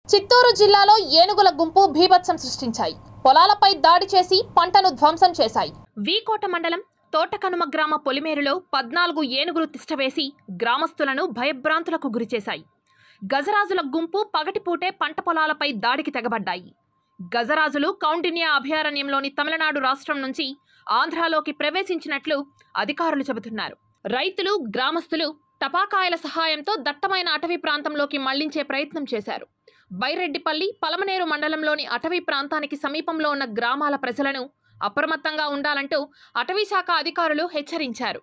చిత్తూరు జిల్లాలో ఏనుగుల గుంపు భీభత్సం సృష్టించాయి పొలాలపై దాడి చేసి పంటను ధ్వంసం చేశాయి వీకోట మండలం తోటకనుమ గ్రామ పొలిమేరులో పద్నాలుగు ఏనుగులు తిష్టవేసి గ్రామస్తులను భయభ్రాంతులకు గురిచేశాయి గజరాజుల గుంపు పగటిపూటే పంట పొలాలపై దాడికి తెగబడ్డాయి గజరాజులు కౌండిన్యా అభయారణ్యంలోని తమిళనాడు రాష్ట్రం నుంచి ఆంధ్రాలోకి ప్రవేశించినట్లు అధికారులు చెబుతున్నారు రైతులు గ్రామస్తులు టపాకాయల సహాయంతో దట్టమైన అటవీ ప్రాంతంలోకి మళ్లించే ప్రయత్నం చేశారు బైరెడ్డిపల్లి పలమనేరు మండలంలోని అటవీ ప్రాంతానికి సమీపంలో ఉన్న గ్రామాల ప్రజలను అప్రమత్తంగా ఉండాలంటూ అటవీ శాఖ అధికారులు హెచ్చరించారు